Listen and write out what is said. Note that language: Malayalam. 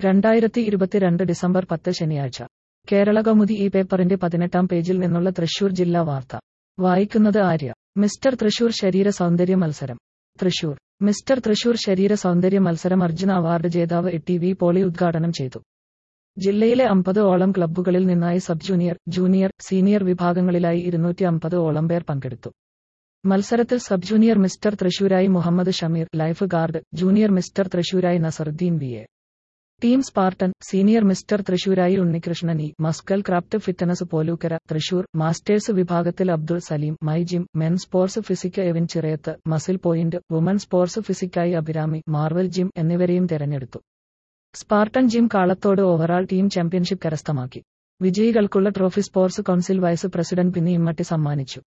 രണ്ടായിരത്തി ഇരുപത്തിരണ്ട് ഡിസംബർ പത്ത് ശനിയാഴ്ച കേരള കൗമുദി ഈ പേപ്പറിന്റെ പതിനെട്ടാം പേജിൽ നിന്നുള്ള തൃശൂർ ജില്ലാ വാർത്ത വായിക്കുന്നത് ആര്യ മിസ്റ്റർ തൃശൂർ ശരീര സൗന്ദര്യ മത്സരം തൃശൂർ മിസ്റ്റർ തൃശൂർ ശരീര സൗന്ദര്യ മത്സരം അർജുന അവാർഡ് ജേതാവ് ടി വി പോളി ഉദ്ഘാടനം ചെയ്തു ജില്ലയിലെ അമ്പത് ഓളം ക്ലബ്ബുകളിൽ നിന്നായി സബ് ജൂനിയർ ജൂനിയർ സീനിയർ വിഭാഗങ്ങളിലായി ഇരുന്നൂറ്റി അമ്പത് ഓളം പേർ പങ്കെടുത്തു മത്സരത്തിൽ സബ് ജൂനിയർ മിസ്റ്റർ തൃശൂരായി Muhammad Shameer life guard junior mister തൃശൂരായി Nasaruddin V A team Spartan senior mister തൃശൂരായി Unnikrishnan E muscle craft fitness Polookkara Thrissur masters വിഭാഗത്തിൽ Abdul Saleem my gym men sports physique Evin Chirayath muscle point woman sports ഫിസിക്കായി അഭിരാമി മാർവൽ ജിം എന്നിവരെയും തെരഞ്ഞെടുത്തു Spartan gym Kalathode overall team championship കരസ്ഥമാക്കി വിജയികൾക്കുള്ള trophy sports council vice president Pinni Immatty സമ്മാനിച്ചു